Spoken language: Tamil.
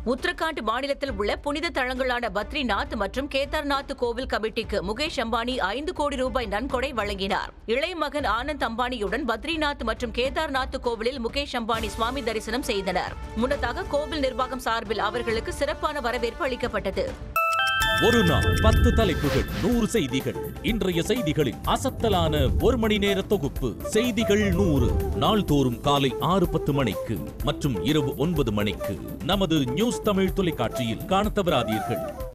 உத்தரகாண்ட் மாநிலத்தில் உள்ள புனித தலங்களான பத்ரிநாத் மற்றும் கேதார்நாத் கோவில் கமிட்டிக்கு முகேஷ் அம்பானி ஐந்து கோடி ரூபாய் நன்கொடை வழங்கினார் இளைய மகன் ஆனந்த் அம்பானியுடன் பத்ரிநாத் மற்றும் கேதார்நாத் கோவிலில் முகேஷ் அம்பானி சுவாமி தரிசனம் செய்தனர் முன்னதாக கோவில் நிர்வாகம் சார்பில் அவர்களுக்கு சிறப்பான வரவேற்பு அளிக்கப்பட்டது ஒரு நாள் பத்து தலைப்புகள் நூறு செய்திகள் இன்றைய செய்திகளின் அசத்தலான ஒரு மணி நேர தொகுப்பு செய்திகள் நூறு நாள்தோறும் காலை ஆறு பத்து மணிக்கு மற்றும் இரவு ஒன்பது மணிக்கு நமது நியூஸ் தமிழ் தொலைக்காட்சியில் காணத் தவறாதீர்கள்